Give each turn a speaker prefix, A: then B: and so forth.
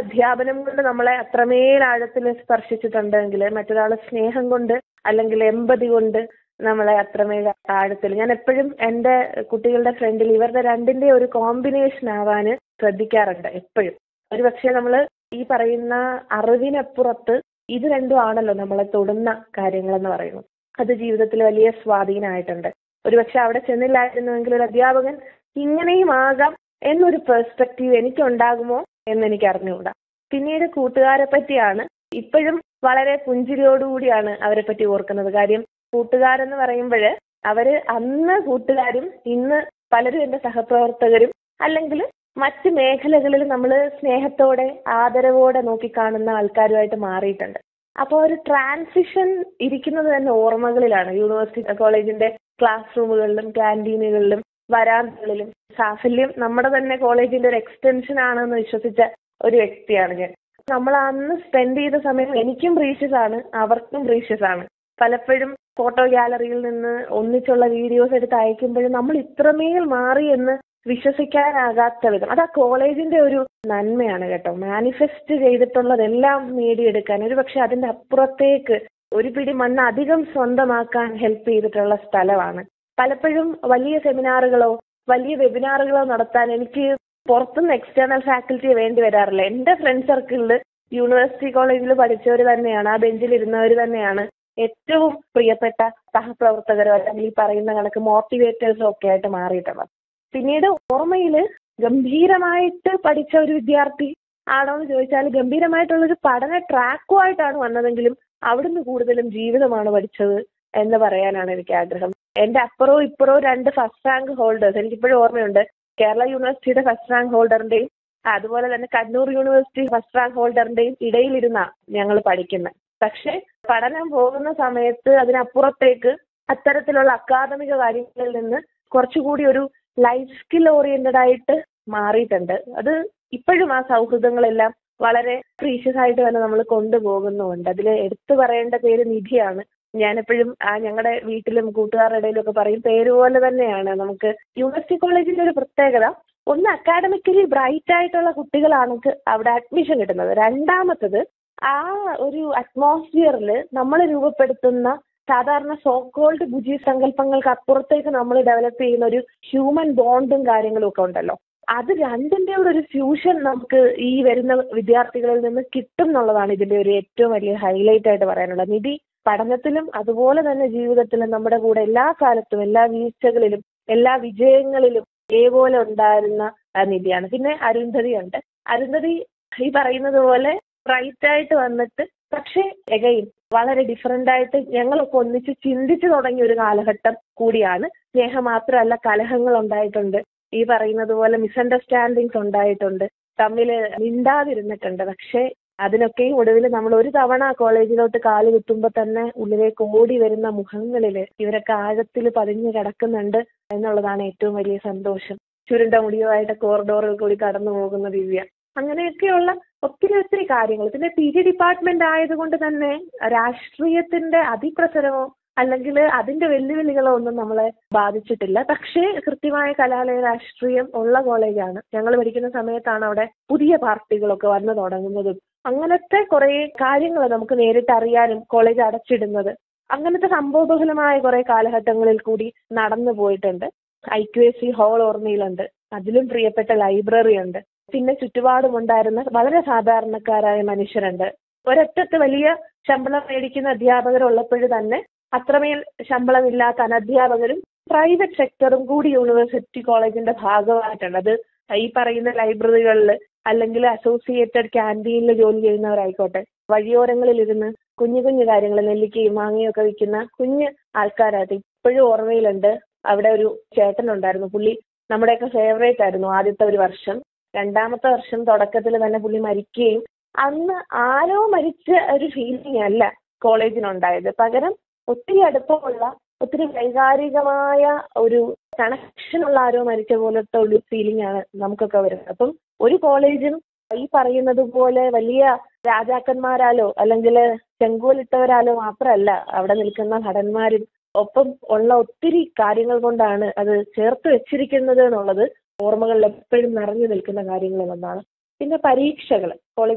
A: അധ്യാപനം കൊണ്ട് നമ്മളെ അത്രമേൽ ആഴത്തിൽ സ്പർശിച്ചിട്ടുണ്ടെങ്കിൽ മറ്റൊരാളെ സ്നേഹം കൊണ്ട് അല്ലെങ്കിൽ എമ്പതി കൊണ്ട് നമ്മളെ അത്രമേൽ ആഴത്തിൽ ഞാൻ എപ്പോഴും എൻ്റെ കുട്ടികളുടെ ഫ്രണ്ടിൽ ഇവരുടെ രണ്ടിന്റെ ഒരു കോമ്പിനേഷൻ ആവാൻ ശ്രദ്ധിക്കാറുണ്ട് എപ്പോഴും ഒരു പക്ഷേ നമ്മൾ ഈ പറയുന്ന അറിവിനപ്പുറത്ത് ഇത് രണ്ടും ആണല്ലോ നമ്മളെ തൊടുന്ന കാര്യങ്ങളെന്ന് പറയുന്നത് അത് ജീവിതത്തിൽ വലിയ സ്വാധീനമായിട്ടുണ്ട് ഒരുപക്ഷെ അവിടെ ചെന്നില്ലായിരുന്നുവെങ്കിൽ ഒരു അധ്യാപകൻ ഇങ്ങനെയും ആകാം എന്നൊരു പെർസ്പെക്റ്റീവ് എനിക്കുണ്ടാകുമോ എന്ന് എനിക്ക് അറിഞ്ഞുകൂടാ പിന്നീട് കൂട്ടുകാരെ പറ്റിയാണ് ഇപ്പോഴും വളരെ പുഞ്ചിരിയോടുകൂടിയാണ് അവരെ പറ്റി ഓർക്കുന്നത് കാര്യം കൂട്ടുകാരെന്ന് പറയുമ്പോൾ അവര് അന്ന് കൂട്ടുകാരും ഇന്ന് പലരും എൻ്റെ സഹപ്രവർത്തകരും അല്ലെങ്കിൽ മറ്റ് മേഖലകളിൽ നമ്മൾ സ്നേഹത്തോടെ ആദരവോടെ നോക്കിക്കാണുന്ന ആൾക്കാരുമായിട്ട് മാറിയിട്ടുണ്ട് അപ്പോൾ ഒരു ട്രാൻസിഷൻ ഇരിക്കുന്നത് തന്നെ ഓർമ്മകളിലാണ് യൂണിവേഴ്സിറ്റി കോളേജിന്റെ ക്ലാസ് റൂമുകളിലും ക്യാൻറ്റീനുകളിലും വരാന്തകളിലും സാഫല്യം നമ്മുടെ തന്നെ കോളേജിന്റെ ഒരു എക്സ്റ്റൻഷൻ ആണെന്ന് വിശ്വസിച്ച ഒരു വ്യക്തിയാണ് ഞാൻ നമ്മൾ അന്ന് സ്പെൻഡ് ചെയ്ത സമയം എനിക്കും പ്രീഷ്യസ് ആണ് അവർക്കും പ്രീഷ്യസ് ആണ് പലപ്പോഴും ഫോട്ടോ ഗാലറിയിൽ നിന്ന് ഒന്നിച്ചുള്ള വീഡിയോസ് എടുത്ത് അയക്കുമ്പോഴും നമ്മൾ ഇത്രമേൽ മാറി എന്ന് വിശ്വസിക്കാനാകാത്ത വിധം അത് ആ കോളേജിന്റെ ഒരു നന്മയാണ് കേട്ടോ മാനിഫെസ്റ്റ് ചെയ്തിട്ടുള്ളതെല്ലാം നേടിയെടുക്കാൻ ഒരു പക്ഷെ അതിന്റെ അപ്പുറത്തേക്ക് ഒരു പിടി മണ്ണ് അധികം സ്വന്തമാക്കാൻ ഹെൽപ്പ് ചെയ്തിട്ടുള്ള സ്ഥലമാണ് പലപ്പോഴും വലിയ സെമിനാറുകളോ വലിയ വെബിനാറുകളോ നടത്താൻ എനിക്ക് പുറത്തുനിന്ന് എക്സ്റ്റേണൽ ഫാക്കൽറ്റി വേണ്ടി വരാറില്ല എൻ്റെ ഫ്രണ്ട് സർക്കിളിൽ യൂണിവേഴ്സിറ്റി കോളേജിൽ പഠിച്ചവർ തന്നെയാണ് ആ ബെഞ്ചിൽ ഇരുന്നവർ തന്നെയാണ് ഏറ്റവും പ്രിയപ്പെട്ട സഹപ്രവർത്തകരോ അല്ലെങ്കിൽ ഈ പറയുന്ന കണക്ക് മോട്ടിവേറ്റേഴ്സും ഒക്കെ ആയിട്ട് മാറിയിട്ടുള്ളത് പിന്നീട് ഓർമ്മയിൽ ഗംഭീരമായിട്ട് പഠിച്ച ഒരു വിദ്യാർത്ഥി ആണോ എന്ന് ചോദിച്ചാൽ ഗംഭീരമായിട്ടുള്ളൊരു പഠന ട്രാക്കുമായിട്ടാണ് വന്നതെങ്കിലും അവിടുന്ന് കൂടുതലും ജീവിതമാണ് പഠിച്ചത് എന്ന് പറയാനാണ് എനിക്ക് ആഗ്രഹം എൻ്റെ അപ്പുറവും ഇപ്പുറവും രണ്ട് ഫസ്റ്റ് റാങ്ക് ഹോൾഡേഴ്സ് എനിക്കിപ്പോഴും ഓർമ്മയുണ്ട് കേരള യൂണിവേഴ്സിറ്റിയുടെ ഫസ്റ്റ് റാങ്ക് ഹോൾഡറിന്റെയും അതുപോലെ തന്നെ കണ്ണൂർ യൂണിവേഴ്സിറ്റി ഫസ്റ്റ് റാങ്ക് ഹോൾഡറിന്റെയും ഇടയിലിരുന്ന ഞങ്ങൾ പഠിക്കുന്നത് പക്ഷെ പഠനം പോകുന്ന സമയത്ത് അതിനപ്പുറത്തേക്ക് അത്തരത്തിലുള്ള അക്കാദമിക കാര്യങ്ങളിൽ നിന്ന് കുറച്ചുകൂടി ഒരു ലൈഫ് സ്കിൽ ഓറിയന്റഡ് ആയിട്ട് മാറിയിട്ടുണ്ട് അത് ഇപ്പോഴും ആ സൗഹൃദങ്ങളെല്ലാം വളരെ പ്രീഷ്യസ് ആയിട്ട് തന്നെ നമ്മൾ കൊണ്ടുപോകുന്നുമുണ്ട് അതിൽ എടുത്തു പറയേണ്ട പേര് നിധിയാണ് ഞാനെപ്പോഴും ആ ഞങ്ങളുടെ വീട്ടിലും കൂട്ടുകാരുടെ ഇടയിലും ഒക്കെ പറയും പേര് പോലെ തന്നെയാണ് നമുക്ക് യൂണിവേഴ്സിറ്റി കോളേജിന്റെ ഒരു പ്രത്യേകത ഒന്ന് അക്കാഡമിക്കലി ബ്രൈറ്റ് ആയിട്ടുള്ള കുട്ടികളാണ് അവിടെ അഡ്മിഷൻ കിട്ടുന്നത് രണ്ടാമത്തത് ആ ഒരു അറ്റ്മോസ്ഫിയറിൽ നമ്മൾ രൂപപ്പെടുത്തുന്ന സാധാരണ സോക്കോൾഡ് ബുജി സങ്കല്പങ്ങൾക്ക് അപ്പുറത്തേക്ക് നമ്മൾ ഡെവലപ്പ് ചെയ്യുന്ന ഒരു ഹ്യൂമൻ ബോണ്ടും കാര്യങ്ങളും ഒക്കെ ഉണ്ടല്ലോ അത് രണ്ടിന്റെ കൂടെ ഒരു ഫ്യൂഷൻ നമുക്ക് ഈ വരുന്ന വിദ്യാർത്ഥികളിൽ നിന്ന് കിട്ടും എന്നുള്ളതാണ് ഇതിന്റെ ഒരു ഏറ്റവും വലിയ ഹൈലൈറ്റ് ആയിട്ട് പറയാനുള്ളത് നിധി പഠനത്തിലും അതുപോലെ തന്നെ ജീവിതത്തിലും നമ്മുടെ കൂടെ എല്ലാ കാലത്തും എല്ലാ വീഴ്ചകളിലും എല്ലാ വിജയങ്ങളിലും ഒരേപോലെ ഉണ്ടായിരുന്ന നിധിയാണ് പിന്നെ അരുന്ധതി ഉണ്ട് അരുന്ധതി ഈ പറയുന്നത് പോലെ ബ്രൈറ്റ് ആയിട്ട് വന്നിട്ട് പക്ഷേ എഗൈൻ വളരെ ഡിഫറെന്റ് ആയിട്ട് ഞങ്ങളൊക്കെ ഒന്നിച്ച് ചിന്തിച്ചു തുടങ്ങിയ ഒരു കാലഘട്ടം കൂടിയാണ് സ്നേഹം മാത്രമല്ല കലഹങ്ങൾ ഉണ്ടായിട്ടുണ്ട് ഈ പറയുന്നത് പോലെ മിസ്അണ്ടർസ്റ്റാൻഡിങ്സ് ഉണ്ടായിട്ടുണ്ട് തമ്മിൽ മിണ്ടാതിരുന്നിട്ടുണ്ട് പക്ഷേ അതിനൊക്കെയും ഒടുവിൽ നമ്മൾ ഒരു തവണ കോളേജിലോട്ട് കാല് കുത്തുമ്പോൾ തന്നെ ഉള്ളിലേക്ക് ഓടി വരുന്ന മുഖങ്ങളിൽ ഇവരൊക്കെ ആഴത്തിൽ പതിഞ്ഞു കിടക്കുന്നുണ്ട് എന്നുള്ളതാണ് ഏറ്റവും വലിയ സന്തോഷം ചുരുണ്ട മുടിയുമായിട്ട് കോറിഡോറിൽ കൂടി കടന്നു പോകുന്ന ദിവ്യ അങ്ങനെയൊക്കെയുള്ള ഒത്തിരി ഒത്തിരി കാര്യങ്ങൾ പിന്നെ പി ജി ഡിപ്പാർട്ട്മെന്റ് ആയതുകൊണ്ട് തന്നെ രാഷ്ട്രീയത്തിന്റെ അതിപ്രസരമോ അല്ലെങ്കിൽ അതിന്റെ വെല്ലുവിളികളോ ഒന്നും നമ്മളെ ബാധിച്ചിട്ടില്ല പക്ഷേ കൃത്യമായ കലാലയ രാഷ്ട്രീയം ഉള്ള കോളേജാണ് ഞങ്ങൾ പഠിക്കുന്ന സമയത്താണ് അവിടെ പുതിയ പാർട്ടികളൊക്കെ വന്നു തുടങ്ങുന്നതും അങ്ങനത്തെ കുറെ കാര്യങ്ങൾ നമുക്ക് നേരിട്ട് അറിയാനും കോളേജ് അടച്ചിടുന്നത് അങ്ങനത്തെ സംഭവബഹുലമായ കുറെ കാലഘട്ടങ്ങളിൽ കൂടി നടന്നു പോയിട്ടുണ്ട് I Q S C hall ഓർമ്മയിലുണ്ട് അതിലും പ്രിയപ്പെട്ട ലൈബ്രറി ഉണ്ട് പിന്നെ ചുറ്റുപാടും ഉണ്ടായിരുന്ന വളരെ സാധാരണക്കാരായ മനുഷ്യരുണ്ട് ഒരറ്റത്ത് വലിയ ശമ്പളം മേടിക്കുന്ന അധ്യാപകരുള്ളപ്പോൾ തന്നെ അത്രമേൽ ശമ്പളമില്ലാത്ത അനധ്യാപകരും പ്രൈവറ്റ് സെക്ടറും കൂടി യൂണിവേഴ്സിറ്റി കോളേജിന്റെ ഭാഗമായിട്ടുണ്ട് അത് ഈ പറയുന്ന ലൈബ്രറികളിൽ അല്ലെങ്കിൽ അസോസിയേറ്റഡ് ക്യാൻറ്റീനിൽ ജോലി ചെയ്യുന്നവരായിക്കോട്ടെ വഴിയോരങ്ങളിൽ ഇരുന്ന് കുഞ്ഞു കുഞ്ഞു കാര്യങ്ങൾ നെല്ലിക്കയും മാങ്ങയും ഒക്കെ വിൽക്കുന്ന കുഞ്ഞ് ആൾക്കാരായിട്ട് ഇപ്പോഴും ഓർമ്മയിലുണ്ട് അവിടെ ഒരു ചേട്ടനുണ്ടായിരുന്നു പുള്ളി നമ്മുടെയൊക്കെ ഫേവറേറ്റ് ആയിരുന്നു ആദ്യത്തെ ഒരു വർഷം രണ്ടാമത്തെ വർഷം തുടക്കത്തിൽ തന്നെ പുള്ളി മരിക്കുകയും അന്ന് ആരോ മരിച്ച ഒരു ഫീലിംഗ് അല്ല കോളേജിനുണ്ടായത് പകരം ഒത്തിരി അടുപ്പമുള്ള ഒത്തിരി വൈകാരികമായ ഒരു കണക്ഷൻ ഉള്ള ആരോ മരിച്ച പോലത്തെ ഒരു ഫീലിംഗ് ആണ് നമുക്കൊക്കെ വരുന്നത് അപ്പം ഒരു കോളേജും ഈ പറയുന്നത് പോലെ വലിയ രാജാക്കന്മാരാലോ അല്ലെങ്കിൽ ചെങ്കോലിട്ടവരാലോ മാത്രമല്ല അവിടെ നിൽക്കുന്ന ഭടന്മാരും ഒപ്പം ഉള്ള ഒത്തിരി കാര്യങ്ങൾ കൊണ്ടാണ് അത് ചേർത്ത് വെച്ചിരിക്കുന്നത് എന്നുള്ളത് ഓർമ്മകളിൽ എപ്പോഴും നിറഞ്ഞു നിൽക്കുന്ന കാര്യങ്ങളിൽ ഒന്നാണ് പിന്നെ പരീക്ഷകൾ കോളേജ്